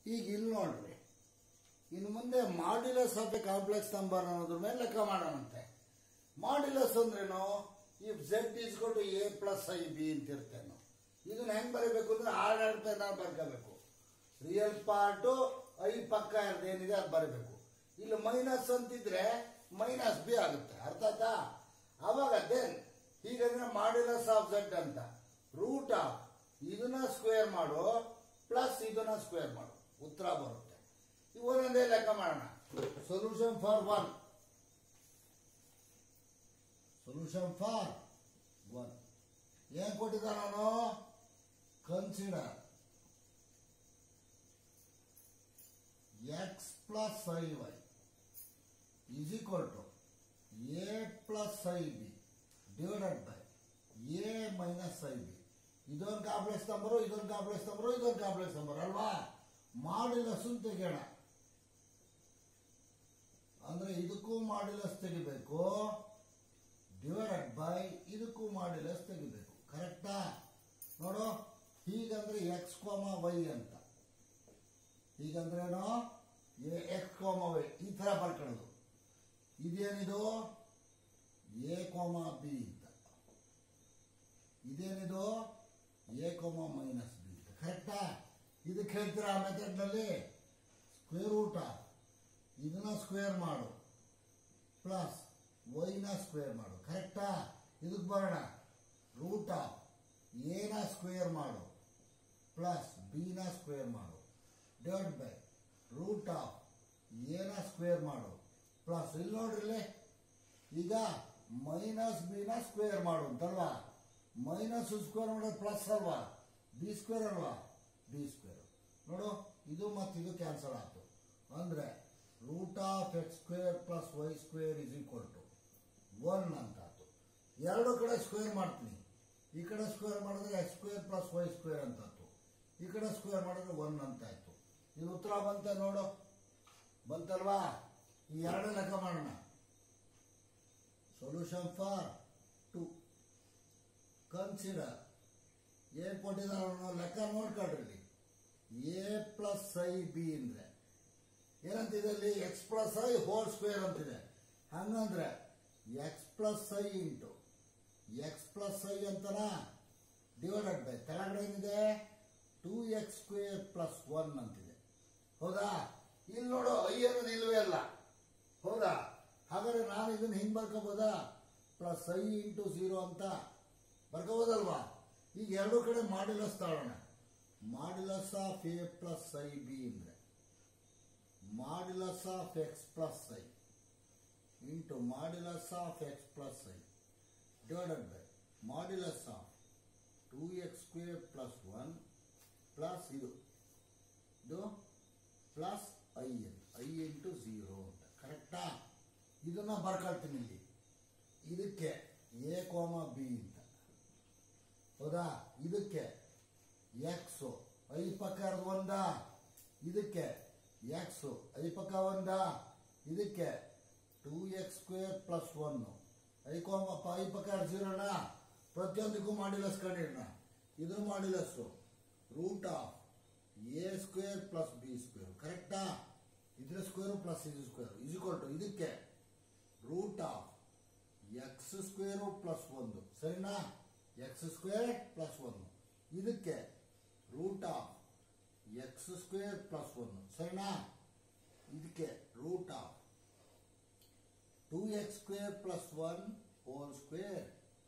ಈಗ ಇಲ್ಲಿ ನೋಡ್ರಿ ಇನ್ನು ಮುಂದೆ modulus of a complex number ಅನ್ನೋದ್ರ ಮೇಲೆ ಲೆಕ್ಕ ಮಾಡೋಣಂತೆ ಮಾಡ್ಯುಲಸ್ ಅಂದ್ರೇನು if z is to a plus i b ಅಂತ ಇರ್ತೇನು ಇದನ್ನ ಹೆಂಗ್ ಬರೀಬೇಕು ಅಂದ್ರೆ ಆಡಳಿತ ಬರ್ಕೋಬೇಕು ರಿಯಲ್ ಪಾರ್ಟು ಐ ಪಕ್ಕ ಏನಿದೆ ಅದು ಬರೀಬೇಕು ಇಲ್ಲಿ ಮೈನಸ್ ಅಂತಿದ್ರೆ ಮೈನಸ್ ಬಿ ಆಗುತ್ತೆ ಅರ್ಥ ಆಯ್ತಾ ಅವಾಗ ದೆನ್ ಹೀಗಂದ್ರೆ ಮಾಡ್ಯುಲಸ್ ಆಫ್ ಝೆಡ್ ಅಂತ ರೂಟ್ ಆಫ್ ಇದನ್ನ ಸ್ಕ್ವೇರ್ ಮಾಡು ಪ್ಲಸ್ ಇದನ್ನ ಸ್ಕ್ವೇರ್ ಮಾಡು ಉತ್ತರ ಬರುತ್ತೆ ಇವು ಒಂದೊಂದೇ ಲೆಕ್ಕ ಮಾಡೋಣ solution for one solution for one ಏನ್ ಕೊಟ್ಟಿದ್ದ ನಾನು consider x plus i y is equal to a plus i b divided by a minus i b ಇದೊಂದು ಕಾಂಪ್ಲೆಕ್ಸ್ ನಂಬರು ಇದೊಂದು ಕಾಂಪ್ಲೆಕ್ಸ್ ನಂಬರು ಇದೊಂದು ಕಾಂಪ್ಲೆಕ್ಸ್ ನಂಬರ್ ಅಲ್ವಾ ಮಾಡಿಲಸ್ ತೆಗೆಯೋಣ ಅಂದ್ರೆ ಇದಕ್ಕೂ ಮಾಡಿಲಸ್ ತೆಗಿಬೇಕು ಡಿವೈಡೆಡ್ ಬೈ ಇದಕ್ಕೂ ಮಾಡಿಲಸ್ ತೆಗಿಬೇಕು ಕರೆಕ್ಟಾ ನೋಡು ಹೀಗಂದ್ರೆ ಎಕ್ಸ್ ಕೋಮ ವೈ ಅಂತ ಹೀಗಂದ್ರೇನು ಎಕ್ಸ್ ಕೋಮ ವೈ ಈ ತರ ಬರ್ಕೊಳ್ಳೋದು ಇದೇನಿದು ಎ ಕೋಮ ಬಿ ಅಂತ ಇದೇನಿದು ಎ ಕೋಮ ಮೈನಸ್ ಬಿ ಅಂತ ಕರೆಕ್ಟಾ ಇದಕ್ಕೆ ಹೇಳ್ತೀರಾ ಆ ಮೆಥಡ್ನಲ್ಲಿ ಸ್ಕ್ವೇರ್ ರೂಟ ಇದನ್ನ ಸ್ಕ್ವೇರ್ ಮಾಡು ಪ್ಲಸ್ ವೈನ ಸ್ಕ್ವೇರ್ ಮಾಡು ಕರೆಕ್ಟಾ ಇದಕ್ಕೆ ಬರೋಣ ರೂಟ ಎನ ಸ್ಕ್ವೇರ್ ಮಾಡು ಪ್ಲಸ್ ಬಿನ ಸ್ಕ್ವೇರ್ ಮಾಡು ಡಿವೈಡ್ ಬೈ ರೂಟ್ ಆಫ್ ಎನ ಸ್ಕ್ವೇರ್ ಮಾಡು ಪ್ಲಸ್ ಇಲ್ಲಿ ನೋಡ್ರಿ ಇಲ್ಲಿ. ಈಗ ಮೈನಸ್ ಬಿನ ಸ್ಕ್ವೇರ್ ಮಾಡು ಅಂತಲ್ವಾ ಮೈನಸ್ ಸ್ಕ್ವೇರ್ ಮಾಡೋದು ಪ್ಲಸ್ ಅಲ್ವಾ ಬಿ ಸ್ಕ್ವೇರ್ ಅಲ್ವಾ ಬಿ ಸ್ಕ್ವೇರ್ ನೋಡು ಇದು ಮತ್ತು ಇದು ಕ್ಯಾನ್ಸಲ್ ಆಯ್ತು ಅಂದ್ರೆ root of x square plus y square is equal to one ಅಂತ ಆಯ್ತು ಎರಡು ಕಡೆ ಸ್ಕ್ವೇರ್ ಮಾಡ್ತೀನಿ ಈ ಕಡೆ ಸ್ಕ್ವೇರ್ ಮಾಡಿದ್ರೆ x square plus y square ಅಂತ ಆಯ್ತು ಈ ಕಡೆ ಸ್ಕ್ವೇರ್ ಮಾಡಿದ್ರೆ ಒನ್ ಅಂತ ಆಯ್ತು ಇದು ಉತ್ತರ ಬಂತ ನೋಡು ಬಂತಲ್ವಾ ಈ ಎರಡು ಲೆಕ್ಕ ಮಾಡೋಣ ಸೊಲ್ಯೂಷನ್ ಫಾರ್ ಟು ಕನ್ಸಿಡರ್ ಏನ್ ಕೊಟ್ಟಿದ್ದಾರೆ ಲೆಕ್ಕ ನೋಡ್ಕೊಳ್ರಿ ಎ ಪ್ಲಸ್ ಐ ಬಿ ಅಂದ್ರೆ ಏನಂತಿದೆ ಇಲ್ಲಿ x plus i whole square ಅಂತಿದೆ ಹಂಗಂದ್ರೆ x plus i into x plus i ಅಂತನ ಡಿವೈಡೆಡ್ ಬೈ ಕೆಳಗಡೆ ಏನಿದೆ two x square plus one ಅಂತಿದೆ ಹೌದಾ ಇಲ್ಲಿ ನೋಡು ಐ ಅನ್ನೋದು ಇಲ್ವೇ ಅಲ್ಲ ಹೌದಾ ಹಾಗಾದ್ರೆ ನಾನು ಇದನ್ನ ಹಿಂಗ್ ಬರ್ಕೋಬೋದಾ ಪ್ಲಸ್ ಐ ಇಂಟು ಝೀರೋ ಅಂತ ಬರ್ಕೋಬೋದಲ್ವಾ ಈಗ ಎರಡು ಕಡೆ ಮಾಡಿಲಸ್ ತಾಳೋಣ modulus of a plus i b ಅಂದ್ರೆ modulus of x plus i into modulus of x plus i divided by modulus of two x square plus one plus ಇದು ಇದು plus i n i into zero ಅಂತ ಕರೆಕ್ಟಾ ಇದನ್ನ ಬರ್ಕೊಳ್ತೀನಿ ಇಲ್ಲಿ ಇದಕ್ಕೆ A ಕೋಮ B ಅಂತ ಹೌದಾ ಇದಕ್ಕೆ ಎಕ್ಸ್ ಐ ಪಕ್ಕ ಇರೋದು ಒಂದ ಇದಕ್ಕೆ ಎಕ್ಸ್ ಐ ಪಕ್ಕ ಒಂದ ಇದಕ್ಕೆ two x square plus one i comma i ಪಕ್ಕ ಜೀರೋಣ ಪ್ರತಿಯೊಂದಕ್ಕೂ ಮಾಡಿಲಸ್ ಕಂಡಿಡೋಣ ಇದು modulus root of a square plus b square ಕರೆಕ್ಟಾ ಇದ್ರ ಸ್ಕ್ವೇರ್ ಪ್ಲಸ್ ಇದು ಸ್ಕ್ವೇರ್ ಇಸ್ಕೊಲ್ ಟು ಇದಕ್ಕೆ root of x square plus ಒಂದು ಸರಿನಾ ಎಕ್ಸ್ ಸ್ಕ್ವೇರ್ ಪ್ಲಸ್ ಒಂದು ಇದಕ್ಕೆ root of x square plus ಒಂದು ಸರಿನಾ ಇದಕ್ಕೆ root of two x square plus one whole square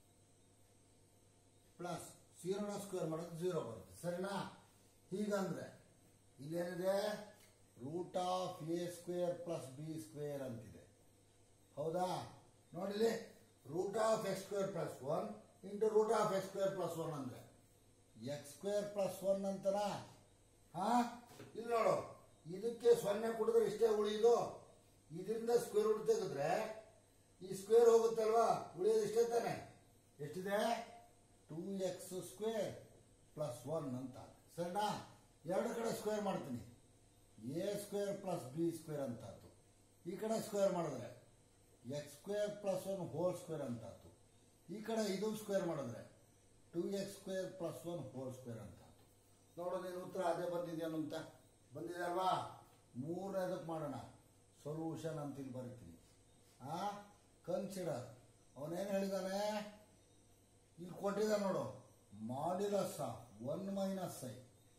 plus ಜೀರೋನ ಸ್ಕ್ವೇರ್ ಮಾಡೋದು ಜೀರೋ ಬರುತ್ತೆ ಸರಿನಾ ಹೀಗಂದ್ರೆ ಇಲ್ಲೇನಿದೆ root of a square plus b square ಅಂತಿದೆ ಹೌದಾ ನೋಡಿಲಿ root of x square plus one into root of x square plus one ಅಂದ್ರೆ ಎಕ್ಸ್ ಸ್ಕ್ವೇರ್ ಪ್ಲಸ್ ಒನ್ ಅಂತನ ಹಾ ಇಲ್ಲಿ ನೋಡು ಇದಕ್ಕೆ ಸೊನ್ನೆ ಕುಡಿದ್ರೆ ಇಷ್ಟೇ ಉಳಿಯೋದು ಇದರಿಂದ ಸ್ಕ್ವೇರ್ ರೂಟ್ ತೆಗೆದ್ರೆ ಈ ಸ್ಕ್ವೇರ್ ಹೋಗುತ್ತಲ್ವಾ ಉಳಿಯೋದು ಇಷ್ಟೇ ತಾನೆ ಎಷ್ಟಿದೆ two x square plus one ಅಂತ ಸರಿನಾ ಎರಡು ಕಡೆ ಸ್ಕ್ವೇರ್ ಮಾಡ್ತೀನಿ a square plus b square ಅಂತ ಆಯ್ತು ಈ ಕಡೆ ಸ್ಕ್ವೇರ್ ಮಾಡಿದ್ರೆ x square plus one whole square ಅಂತ ಆಯ್ತು ಈ ಕಡೆ ಇದು ಸ್ಕ್ವೇರ್ ಮಾಡಿದ್ರೆ two x square plus one whole square ಅಂತ ಆಯ್ತು ನೋಡು ನೀನು ಉತ್ತರ ಅದೇ ಬಂದಿದೆಯೇನು ಅಂತ ಬಂದಿದೆ ಅಲ್ವಾ ಮೂರನೇದಕ್ಕೆ ಮಾಡೋಣ ಸೊಲ್ಯೂಷನ್ ಅಂತ ಇಲ್ಲಿ ಬರಿತೀನಿ ಆ ಕನ್ಸಿಡರ್ ಅವನೇನು ಹೇಳಿದಾನೆ ಇಲ್ಲಿ ಕೊಟ್ಟಿದ್ದ ನೋಡು modulus of one minus i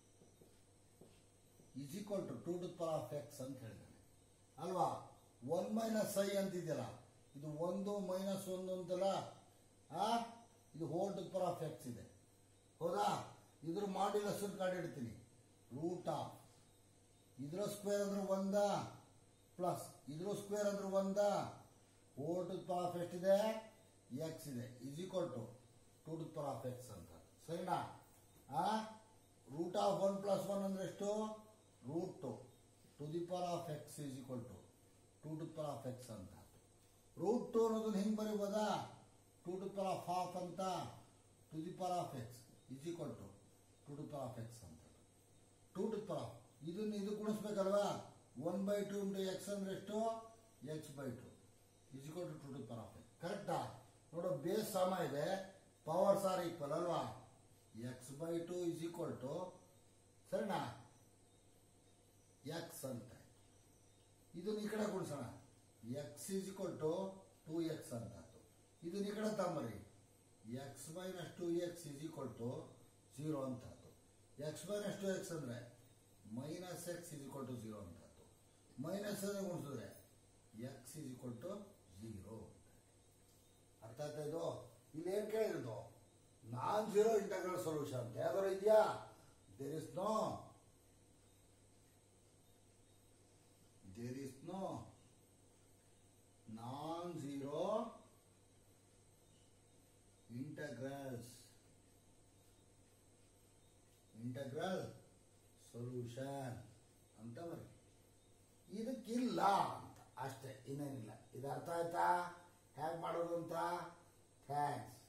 is equal to two to power of x ಅಂತ ಹೇಳಿದ್ದಾನೆ ಅಲ್ವಾ ಒನ್ ಮೈನಸ್ ಐ ಅಂತಿದೆಯಲ್ಲ ಇದು ಒಂದು ಮೈನಸ್ ಒಂದು ಅಂತಲ್ಲ ಆ ಇದು whole two power of x ಇದೆ ಹೌದಾ ಇದ್ರ ಮಾಡ್ಯುಲಸ್ ಕಂಡಿಡ್ತೀನಿ ರೂಟ್ ಆಫ್ ಇದ್ರ ಸ್ಕ್ವೇರ್ ಅಂದ್ರೆ ಒಂದ ಪ್ಲಸ್ ಇದ್ರ ಸ್ಕ್ವೇರ್ ಅಂದ್ರೆ ಒಂದ ಹೋಲ್ ಟು ಪವರ್ ಆಫ್ ಎಷ್ಟಿದೆ ಎಕ್ಸ್ ಇದೆ is equal to two to power of x ಅಂತ ಸರಿನಾ ಆ root of one plus one ಅಂದ್ರೆ ಎಷ್ಟು root two to the power of x is equal to two to power of x ಅಂತ root two ಅನ್ನೋದನ್ನ ಹಿಂಗೆ ಬರೀಬೋದಾ two to power of half ಅಂತ to the power of x is equal to two to power of x ಅಂತ two to power of ಇದನ್ನ ಇದು ಗುಣಿಸ್ಬೇಕಲ್ವಾ one by two into x ಅಂದ್ರೆ ಎಷ್ಟು x by two is equal to two to power of x ಕರೆಕ್ಟಾ ನೋಡು base ಸಮ ಇದೆ ಪವರ್ಸ್ ಆರ್ ಈಕ್ವಲ್ ಅಲ್ವಾ x by two is equal to ಸರಿನಾ ಎಕ್ಸ್ ಅಂತ ಇದನ್ನ ಈ ಕಡೆ ಗುಣಿಸೋಣ x is equal to two x ಅಂತ ಆಯ್ತು ಇದನ್ನ ಈ ಕಡೆ ತಗೊಂಬರಿ x minus two x is equal to zero ಅಂತ ಆಯ್ತು ಎಕ್ಸ್ ಮೈನಸ್ ಟು ಎಕ್ಸ್ ಅಂದರೆ minus x is equal to zero ಅಂತ ಆಯ್ತು ಮೈನಸ್ ಅಂದರೆ ಗುಣಿಸಿದ್ರೆ x is equal to zero ಅರ್ಥ ಆಯ್ತಾ ಇದು ಇಲ್ಲಿ ಏನು ಕೇಳಿರೋದು ನಾನ್ ಜೀರೋ ಇಂಟಗ್ರಲ್ ಸೊಲ್ಯೂಷನ್ ಅಂತ ಯಾವ್ದಾರು ಇದೆಯಾ there is no there is no non zero integrals integral solution ಅಂತ ಬರಿ ಇದಕ್ಕಿಲ್ಲ ಅಂತ ಅಷ್ಟೇ ಇನ್ನೇನಿಲ್ಲ ಇದು ಅರ್ಥ ಆಯ್ತಾ ಹೇಗೆ ಮಾಡೋದು ಅಂತ ಥ್ಯಾಂಕ್ಸ್